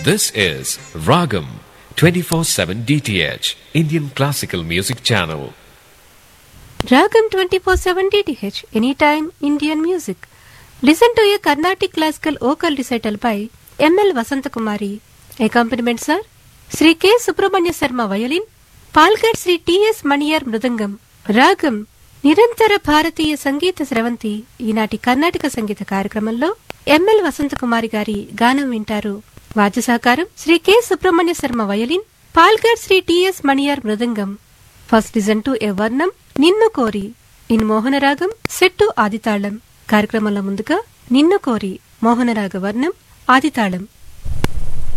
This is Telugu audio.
This is Ragam 24/7 DTH Indian Classical Music Channel. Ragam 24/7 DTH Anytime Indian Music. Listen to a Carnatic classical vocal recital by M.L. Vasantakumari. Accompaniment sir Sri K. Subramanya Sarma violin, Palgad Sri T.S. Maniyar మృదంగం రాగం నిరంతర భారతీయ సంగీత స్రవంతి ఈనాటి కర్ణాటక సంగీత కార్యక్రమంలో ఎంఎల్ వసంతకుమారి గారి గానం వింటారు వాద్య సహకారం శ్రీ కె సుబ్రహ్మణ్య శర్మ వయలిన్ పాల్గడ్ Shri TS Maniyar mridangam first listen to a varnam Ninnu కోరి ఇన్ మోహనరాగం సెట్టు ఆదితాళం కార్యక్రమంలో ముందుగా నిన్ను కోరి మోహనరాగ వర్ణం ఆదితాళం